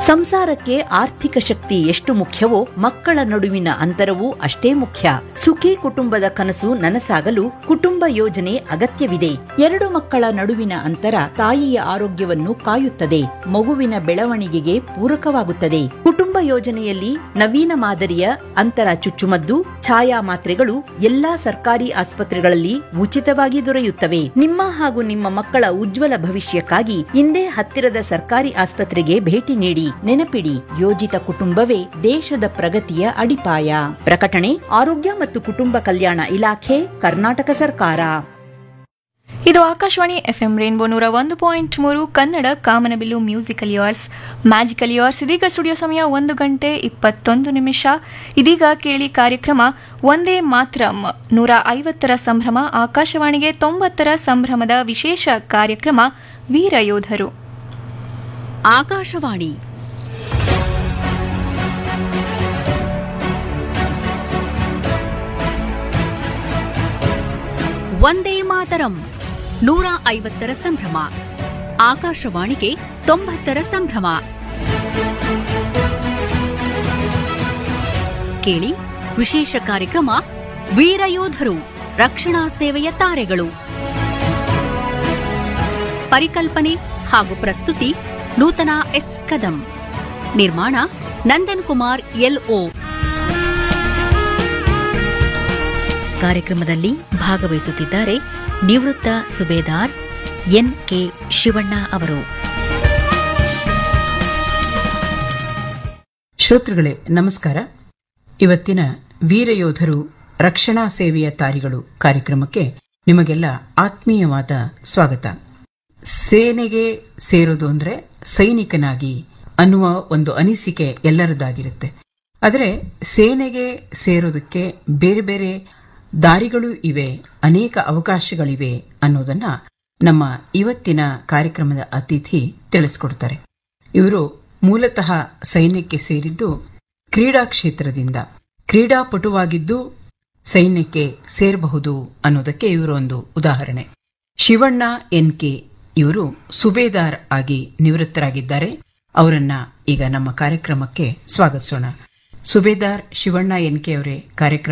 ಸಂಸಾರಕ್ಕೆ ಆರ್ಥಿಕ ಶಕ್ತಿ ಎಷ್ಟು ಮುಖ್ಯವೋ ಮಕ್ಕಳ ನಡುವಿನ ಅಂತರವೂ ಅಷ್ಟೇ ಮುಖ್ಯ ಸುಖಿ ಕುಟುಂಬದ ಕನಸು ನನಸಾಗಲು ಕುಟುಂಬ ಯೋಜನೆ ಅಗತ್ಯವಿದೆ ಎರಡು ಮಕ್ಕಳ ನಡುವಿನ ಅಂತರ ತಾಯಿಯ ಆರೋಗ್ಯವನ್ನು ಕಾಯುತ್ತದೆ ಮಗುವಿನ ಬೆಳವಣಿಗೆಗೆ ಪೂರಕವಾಗುತ್ತದೆ ಕುಟುಂಬ ಯೋಜನೆಯಲ್ಲಿ ನವೀನ ಮಾದರಿಯ ಅಂತರ ಚುಚ್ಚುಮದ್ದು ಛಾಯಾ ಮಾತ್ರೆಗಳು ಎಲ್ಲಾ ಸರ್ಕಾರಿ ಆಸ್ಪತ್ರೆಗಳಲ್ಲಿ ಉಚಿತವಾಗಿ ದೊರೆಯುತ್ತವೆ ನಿಮ್ಮ ಹಾಗೂ ನಿಮ್ಮ ಮಕ್ಕಳ ಉಜ್ವಲ ಭವಿಷ್ಯಕ್ಕಾಗಿ ಇಂದೇ ಹತ್ತಿರದ ಸರ್ಕಾರಿ ಆಸ್ಪತ್ರೆಗೆ ಭೇಟಿ ನೀಡಿ ನೆನಪಿಡಿ ಯೋಜಿತ ಕುಟುಂಬವೇ ದೇಶದ ಪ್ರಗತಿಯ ಅಡಿಪಾಯ ಪ್ರಕಟಣೆ ಆರೋಗ್ಯ ಮತ್ತು ಕುಟುಂಬ ಕಲ್ಯಾಣ ಇಲಾಖೆ ಕರ್ನಾಟಕ ಸರ್ಕಾರ ಇದು ಆಕಾಶವಾಣಿ ಎಫ್ಎಂ ರೇನ್ಬೋ ನೂರ ಒಂದು ಪಾಯಿಂಟ್ ಮೂರು ಕನ್ನಡ ಕಾಮನಬಿಲ್ಲು ಮ್ಯೂಸಿಕಲ್ ಇಯರ್ಸ್ ಮ್ಯಾಜಿಕಲ್ ಇಯರ್ಸ್ ಇದೀಗ ಸ್ಟುಡಿಯೋ ಸಮಯ ಒಂದು ಗಂಟೆ ಇಪ್ಪತ್ತೊಂದು ನಿಮಿಷ ಇದೀಗ ಕೇಳಿ ಕಾರ್ಯಕ್ರಮ ಒಂದೇ ಮಾತ್ರಂ ನೂರ ಐವತ್ತರ ಸಂಭ್ರಮ ಆಕಾಶವಾಣಿಗೆ ತೊಂಬತ್ತರ ಸಂಭ್ರಮದ ವಿಶೇಷ ಕಾರ್ಯಕ್ರಮ ವೀರಯೋಧರು ಆಕಾಶವಾಣಿ ವಂದೇ ಮಾತರಂ ನೂರ ಐವತ್ತರ ಸಂಭ್ರಮ ಆಕಾಶವಾಣಿಗೆ ತೊಂಬತ್ತರ ಸಂಭ್ರಮ ಕೇಳಿ ವಿಶೇಷ ಕಾರ್ಯಕ್ರಮ ವೀರಯೋಧರು ರಕ್ಷಣಾ ಸೇವೆಯ ತಾರೆಗಳು ಪರಿಕಲ್ಪನೆ ಹಾಗೂ ಪ್ರಸ್ತುತಿ ನೂತನ ಎಸ್ ಕದಂ ನಿರ್ಮಾಣ ನಂದನ್ ಕುಮಾರ್ ಎಲ್ಒ ಕಾರ್ಯಕ್ರಮದಲ್ಲಿ ಭಾಗವಹಿಸುತ್ತಿದ್ದಾರೆ ನಿವೃತ್ತ ಸುಬೇದಾರ್ ಎನ್ ಕೆ ಶಿವಣ್ಣ ಅವರು ಶ್ರೋತೃಗಳೇ ನಮಸ್ಕಾರ ಇವತ್ತಿನ ವೀರಯೋಧರು ರಕ್ಷಣಾ ಸೇವೆಯ ತಾರಿಗಳು ಕಾರ್ಯಕ್ರಮಕ್ಕೆ ನಿಮಗೆಲ್ಲ ಆತ್ಮೀಯವಾದ ಸ್ವಾಗತ ಸೇನೆಗೆ ಸೇರೋದು ಅಂದ್ರೆ ಸೈನಿಕನಾಗಿ ಅನ್ನುವ ಒಂದು ಅನಿಸಿಕೆ ಎಲ್ಲರದಾಗಿರುತ್ತೆ ಆದರೆ ಸೇನೆಗೆ ಸೇರೋದಕ್ಕೆ ಬೇರೆ ಬೇರೆ ದಾರಿಗಳು ಇವೆ ಅನೇಕ ಅವಕಾಶಗಳಿವೆ ಅನ್ನೋದನ್ನ ನಮ್ಮ ಇವತ್ತಿನ ಕಾರ್ಯಕ್ರಮದ ಅತಿಥಿ ತಿಳಿಸ್ಕೊಡ್ತಾರೆ ಇವರು ಮೂಲತಃ ಸೈನ್ಯಕ್ಕೆ ಸೇರಿದ್ದು ಕ್ರೀಡಾ ಕ್ಷೇತ್ರದಿಂದ ಕ್ರೀಡಾಪಟುವಾಗಿದ್ದು ಸೈನ್ಯಕ್ಕೆ ಸೇರಬಹುದು ಅನ್ನೋದಕ್ಕೆ ಇವರು ಒಂದು ಉದಾಹರಣೆ ಶಿವಣ್ಣ ಎನ್ ಕೆ ಇವರು ಸುಬೇದಾರ್ ಆಗಿ ನಿವೃತ್ತರಾಗಿದ್ದಾರೆ ಅವರನ್ನ ಈಗ ನಮ್ಮ ಕಾರ್ಯಕ್ರಮಕ್ಕೆ ಸ್ವಾಗತಿಸೋಣ ಸುಬೇದಾರ್ ಶಿವಣ್ಣ ಎನ್ ಕೆ ಅವರೇ ಕಾರ್ಯಕ್ರಮ